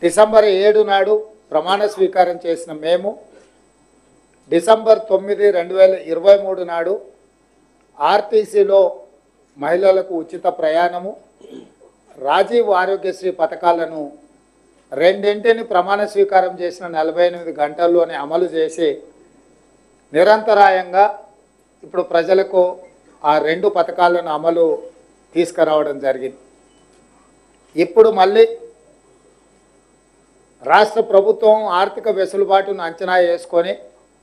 December ఏడు నాడు ప్రమాణ స్వీకారం చేసిన మేము డిసెంబర్ తొమ్మిది రెండు వేల ఇరవై మూడు నాడు ఆర్టీసీలో మహిళలకు ఉచిత ప్రయాణము రాజీవ్ ఆరోగ్యశ్రీ పథకాలను రెండింటిని ప్రమాణ స్వీకారం చేసిన నలభై ఎనిమిది గంటల్లోనే అమలు చేసి నిరంతరాయంగా ఇప్పుడు ప్రజలకు ఆ రెండు పథకాలను అమలు తీసుకురావడం జరిగింది ఇప్పుడు మళ్ళీ రాష్ట్ర ప్రభుత్వం ఆర్థిక వెసులుబాటును అంచనా వేసుకొని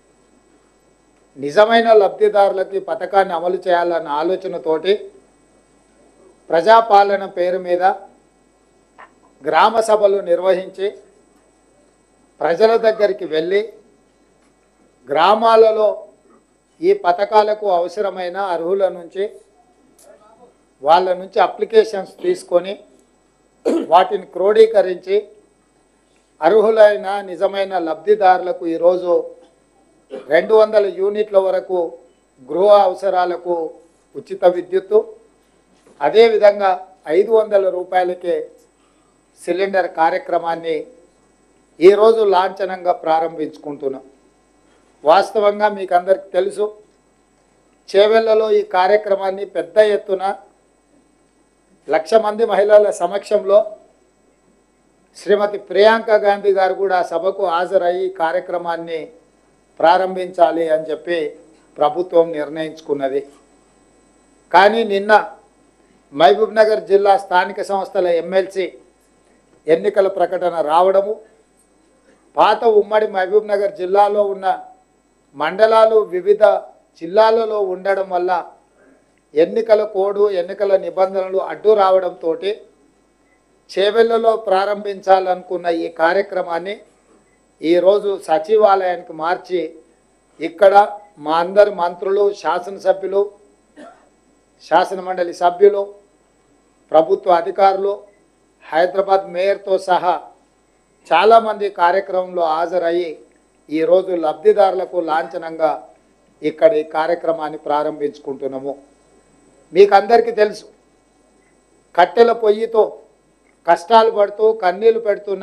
నిజమైన లబ్ధిదారులకి ఈ పథకాన్ని అమలు చేయాలన్న ఆలోచనతోటి ప్రజాపాలన పేరు మీద గ్రామ సభలు నిర్వహించి ప్రజల దగ్గరికి వెళ్ళి గ్రామాలలో ఈ పథకాలకు అవసరమైన అర్హుల నుంచి వాళ్ళ నుంచి అప్లికేషన్స్ తీసుకొని వాటిని క్రోడీకరించి అర్హులైన నిజమైన లబ్ధిదారులకు ఈరోజు రెండు వందల యూనిట్ల వరకు గృహ అవసరాలకు ఉచిత విద్యుత్తు అదేవిధంగా ఐదు వందల రూపాయలకే సిలిండర్ కార్యక్రమాన్ని ఈరోజు లాంఛనంగా ప్రారంభించుకుంటున్నాం వాస్తవంగా మీకు అందరికి తెలుసు చేవెళ్లలో ఈ కార్యక్రమాన్ని పెద్ద ఎత్తున లక్ష మంది మహిళల సమక్షంలో శ్రీమతి ప్రియాంక గాంధీ గారు కూడా సభకు హాజరయ్యి ఈ కార్యక్రమాన్ని ప్రారంభించాలి అని చెప్పి ప్రభుత్వం నిర్ణయించుకున్నది కానీ నిన్న మహబూబ్ నగర్ జిల్లా స్థానిక సంస్థల ఎమ్మెల్సీ ఎన్నికల ప్రకటన రావడము పాత ఉమ్మడి మహబూబ్ నగర్ జిల్లాలో ఉన్న మండలాలు వివిధ జిల్లాలలో ఉండడం వల్ల ఎన్నికల కోడ్ ఎన్నికల నిబంధనలు అడ్డు రావడంతో చేవెళ్లలో ప్రారంభించాలనుకున్న ఈ కార్యక్రమాన్ని ఈరోజు సచివాలయానికి మార్చి ఇక్కడ మా అందరి మంత్రులు శాసనసభ్యులు శాసనమండలి సభ్యులు ప్రభుత్వ అధికారులు హైదరాబాద్ మేయర్తో సహా చాలామంది కార్యక్రమంలో హాజరయ్యి ఈరోజు లబ్ధిదారులకు లాంఛనంగా ఇక్కడ ఈ కార్యక్రమాన్ని ప్రారంభించుకుంటున్నాము మీకు అందరికీ తెలుసు కట్టెల పొయ్యితో కష్టాలు పడుతూ కన్నీళ్లు పెడుతున్న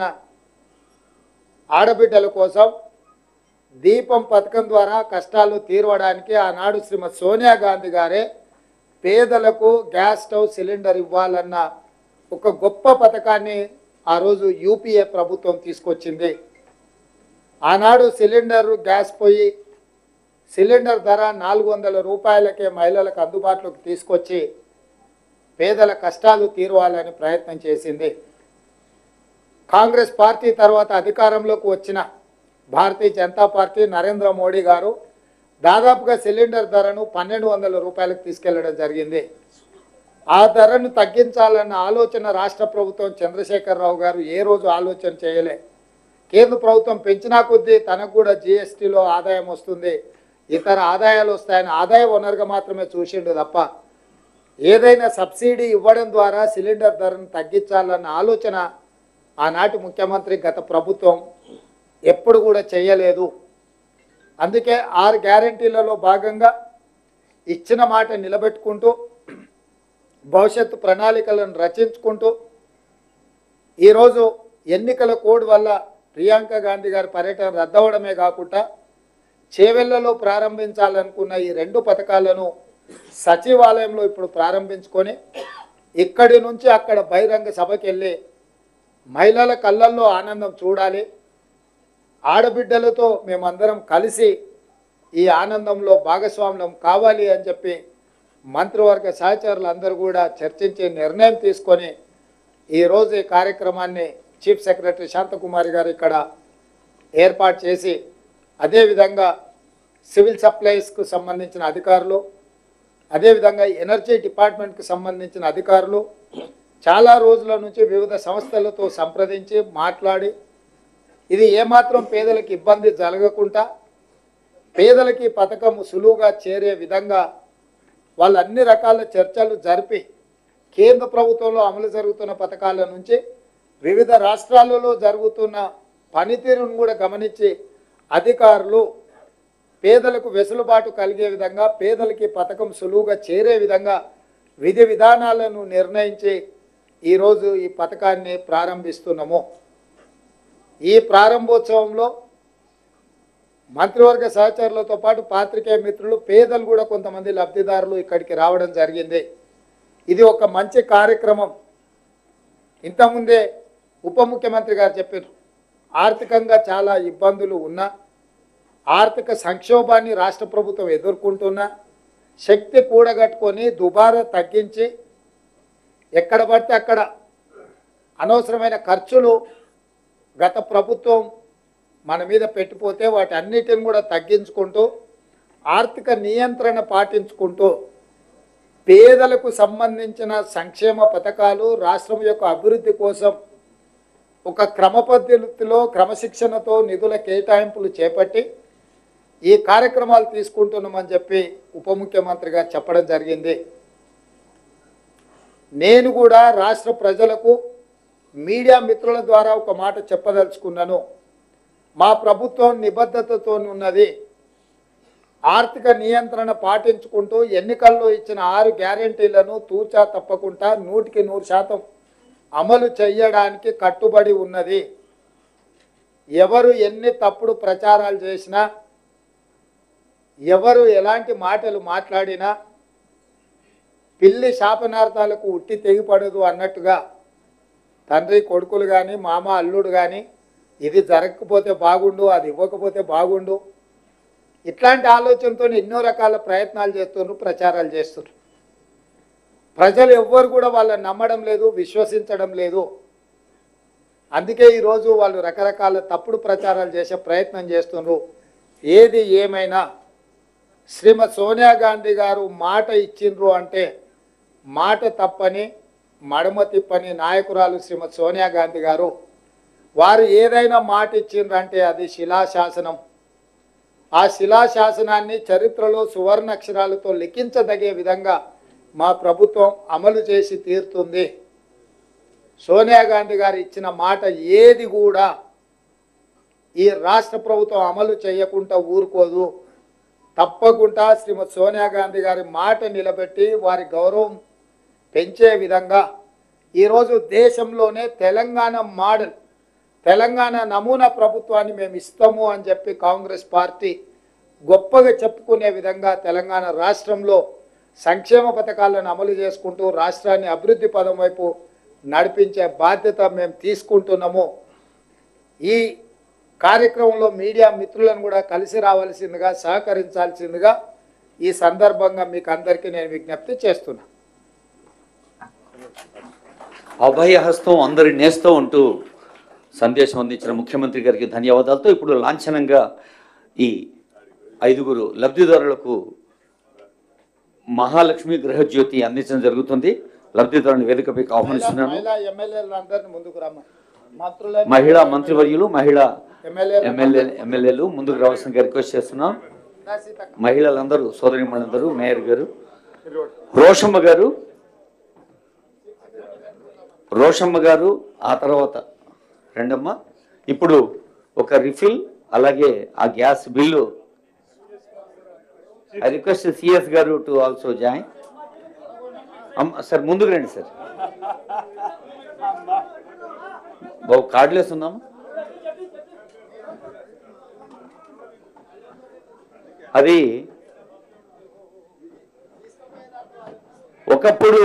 ఆడబిడ్డల కోసం దీపం పథకం ద్వారా కష్టాలు తీరవడానికి ఆనాడు శ్రీమతి సోనియా గాంధీ గారే పేదలకు గ్యాస్ స్టవ్ సిలిండర్ ఇవ్వాలన్న ఒక గొప్ప పథకాన్ని ఆ రోజు యూపీఏ ప్రభుత్వం తీసుకొచ్చింది ఆనాడు సిలిండర్ గ్యాస్ పొయ్యి సిలిండర్ ధర నాలుగు వందల రూపాయలకే మహిళలకు అందుబాటులోకి తీసుకొచ్చి పేదల కష్టాలు తీరవాలని ప్రయత్నం చేసింది కాంగ్రెస్ పార్టీ తర్వాత అధికారంలోకి వచ్చిన భారతీయ జనతా పార్టీ నరేంద్ర మోడీ గారు దాదాపుగా సిలిండర్ ధరను పన్నెండు వందల రూపాయలకు తీసుకెళ్లడం జరిగింది ఆ ధరను తగ్గించాలన్న ఆలోచన రాష్ట్ర ప్రభుత్వం చంద్రశేఖరరావు గారు ఏ రోజు ఆలోచన చేయలే కేంద్ర ప్రభుత్వం పెంచినా కొద్దీ తనకు కూడా జిఎస్టీలో ఆదాయం వస్తుంది ఇతర ఆదాయాలు వస్తాయని ఆదాయ వనరుగా మాత్రమే చూసిండు తప్ప ఏదైనా సబ్సిడీ ఇవ్వడం ద్వారా సిలిండర్ ధరను తగ్గించాలన్న ఆలోచన ఆనాటి ముఖ్యమంత్రి గత ప్రభుత్వం ఎప్పుడు కూడా చేయలేదు అందుకే ఆరు గ్యారంటీలలో భాగంగా ఇచ్చిన మాట నిలబెట్టుకుంటూ భవిష్యత్తు ప్రణాళికలను రచించుకుంటూ ఈరోజు ఎన్నికల కోడ్ వల్ల ప్రియాంక గాంధీ గారి పర్యటన రద్దవడమే కాకుండా చేవెళ్లలో ప్రారంభించాలనుకున్న ఈ రెండు పథకాలను సచివాలయంలో ఇప్పుడు ప్రారంభించుకొని ఇక్కడి నుంచి అక్కడ బహిరంగ సభకి వెళ్ళి మహిళల కళ్ళల్లో ఆనందం చూడాలి ఆడబిడ్డలతో మేమందరం కలిసి ఈ ఆనందంలో భాగస్వామ్యం కావాలి అని చెప్పి మంత్రివర్గ సహచరులు అందరూ కూడా చర్చించి నిర్ణయం తీసుకొని ఈరోజు ఈ కార్యక్రమాన్ని చీఫ్ సెక్రటరీ శాంతకుమారి గారు ఇక్కడ ఏర్పాటు చేసి అదేవిధంగా సివిల్ సప్లైస్కు సంబంధించిన అధికారులు అదేవిధంగా ఎనర్జీ డిపార్ట్మెంట్కి సంబంధించిన అధికారులు చాలా రోజుల నుంచి వివిధ సంస్థలతో సంప్రదించి మాట్లాడి ఇది ఏమాత్రం పేదలకు ఇబ్బంది జరగకుండా పేదలకి ఈ పథకం సులువుగా చేరే విధంగా వాళ్ళు అన్ని రకాల చర్చలు జరిపి కేంద్ర ప్రభుత్వంలో అమలు జరుగుతున్న పథకాల నుంచి వివిధ రాష్ట్రాలలో జరుగుతున్న పనితీరును కూడా గమనించి అధికారులు పేదలకు వెసులుబాటు కలిగే విధంగా పేదలకి ఈ పథకం సులువుగా చేరే విధంగా విధి విధానాలను నిర్ణయించి ఈరోజు ఈ పథకాన్ని ప్రారంభిస్తున్నాము ఈ ప్రారంభోత్సవంలో మంత్రివర్గ సహచరులతో పాటు పాత్రికేయ మిత్రులు పేదలు కూడా కొంతమంది లబ్ధిదారులు ఇక్కడికి రావడం జరిగింది ఇది ఒక మంచి కార్యక్రమం ఇంతకుముందే ఉప ముఖ్యమంత్రి గారు చెప్పారు ఆర్థికంగా చాలా ఇబ్బందులు ఉన్నా ఆర్థిక సంక్షోభాన్ని రాష్ట్ర ప్రభుత్వం ఎదుర్కొంటున్నా శక్తి కూడగట్టుకొని దుబారా తగ్గించి ఎక్కడ పడితే అక్కడ అనవసరమైన ఖర్చులు గత ప్రభుత్వం మన మీద పెట్టిపోతే వాటి అన్నిటిని కూడా తగ్గించుకుంటూ ఆర్థిక నియంత్రణ పాటించుకుంటూ పేదలకు సంబంధించిన సంక్షేమ పథకాలు రాష్ట్రం యొక్క అభివృద్ధి కోసం ఒక క్రమ పద్ధతిలో క్రమశిక్షణతో నిధుల కేటాయింపులు చేపట్టి ఈ కార్యక్రమాలు తీసుకుంటున్నామని చెప్పి ఉప ముఖ్యమంత్రి గారు చెప్పడం జరిగింది నేను కూడా రాష్ట్ర ప్రజలకు మీడియా మిత్రుల ద్వారా ఒక మాట చెప్పదలుచుకున్నాను మా ప్రభుత్వం నిబద్ధతతో ఉన్నది ఆర్థిక నియంత్రణ పాటించుకుంటూ ఎన్నికల్లో ఇచ్చిన ఆరు గ్యారెంటీలను తూచా తప్పకుండా నూటికి నూరు శాతం అమలు చేయడానికి కట్టుబడి ఉన్నది ఎవరు ఎన్ని తప్పుడు ప్రచారాలు చేసినా ఎవరు ఎలాంటి మాటలు మాట్లాడినా పిల్లి శాపనార్థాలకు ఉట్టి తెగిపడదు అన్నట్టుగా తండ్రి కొడుకులు కానీ మామ అల్లుడు కానీ ఇది జరగకపోతే బాగుండు అది ఇవ్వకపోతే బాగుండు ఇట్లాంటి ఆలోచనతో ఎన్నో రకాల ప్రయత్నాలు చేస్తున్నారు ప్రచారాలు చేస్తున్నారు ప్రజలు ఎవ్వరు కూడా వాళ్ళని నమ్మడం లేదు విశ్వసించడం లేదు అందుకే ఈరోజు వాళ్ళు రకరకాల తప్పుడు ప్రచారాలు చేసే ప్రయత్నం చేస్తున్నారు ఏది ఏమైనా శ్రీమతి సోనియా గాంధీ గారు మాట ఇచ్చిండ్రు అంటే మాట తప్పని మడమ తిప్పని నాయకురాలు శ్రీమతి సోనియా గాంధీ గారు వారు ఏదైనా మాట ఇచ్చిండ్రు అంటే అది శిలాశాసనం ఆ శిలాశాసనాన్ని చరిత్రలో సువర్ణ అక్షరాలతో లిఖించదగే విధంగా మా ప్రభుత్వం అమలు చేసి తీరుతుంది సోనియా గాంధీ గారు ఇచ్చిన మాట ఏది కూడా ఈ రాష్ట్ర ప్రభుత్వం అమలు చేయకుండా ఊరుకోదు తప్పకుండా శ్రీమతి సోనియా గాంధీ గారి మాట నిలబెట్టి వారి గౌరవం పెంచే విధంగా ఈరోజు దేశంలోనే తెలంగాణ మోడల్ తెలంగాణ నమూనా ప్రభుత్వాన్ని మేము ఇస్తాము అని చెప్పి కాంగ్రెస్ పార్టీ గొప్పగా చెప్పుకునే విధంగా తెలంగాణ రాష్ట్రంలో సంక్షేమ పథకాలను అమలు చేసుకుంటూ రాష్ట్రాన్ని అభివృద్ధి పదం వైపు నడిపించే బాధ్యత మేము తీసుకుంటున్నాము ఈ కార్యక్రమంలో మీడియా మిత్రులను కూడా కలిసి రావాల్సిందిగా సహకరించాల్సిందిగా ఈ సందర్భంగా మీకు అందరికీ నేను విజ్ఞప్తి చేస్తున్నా అభయహస్తం అందరి నేస్తం అంటూ సందేశం అందించిన ముఖ్యమంత్రి గారికి ధన్యవాదాలతో ఇప్పుడు లాంఛనంగా ఈ ఐదుగురు లబ్ధిదారులకు మహాలక్ష్మి గృహజ్యోతి అందించడం జరుగుతుంది లబ్ధిదారుని వేదికపైకి ఆహ్వానిస్తున్నాను మహిళా ఎమ్మెల్యేలు అందరినీ ముందుకు రమ్మ మంత్రులు మహిళా మంత్రివర్యులు మహిళా ఎమ్మెల్యేలు ఎమ్మెల్యే ఎమ్మెల్యేలు ముందుకు రావాల్సిందిగా రిక్వెస్ట్ చేస్తున్నాం మహిళలందరూ సోదరిమణులందరూ మేయర్ గారు రోషమ్మ గారు రోషమ్మ గారు ఆ తర్వాత రెండమ్మ ఇప్పుడు ఒక రిఫిల్ అలాగే ఆ gas bill I request CS గారు టు ఆల్సో జాయిన్ అమ్మ సార్ ముందుకు రండి సార్ బాబు కార్డులు వేస్తున్నాము అది ఒకప్పుడు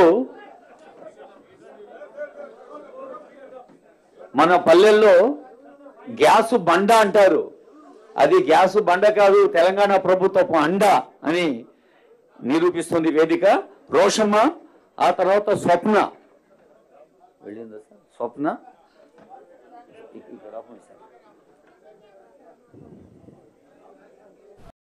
మన పల్లెల్లో గ్యాసు బండ అంటారు అది గ్యాసు బండ కాదు తెలంగాణ ప్రభుత్వపు అండ అని నిరూపిస్తుంది వేదిక రోషమ్మ ఆ తర్వాత స్వప్న వెళ్ళిందా సార్ స్వప్న ఇక్కడ ఆపండి సార్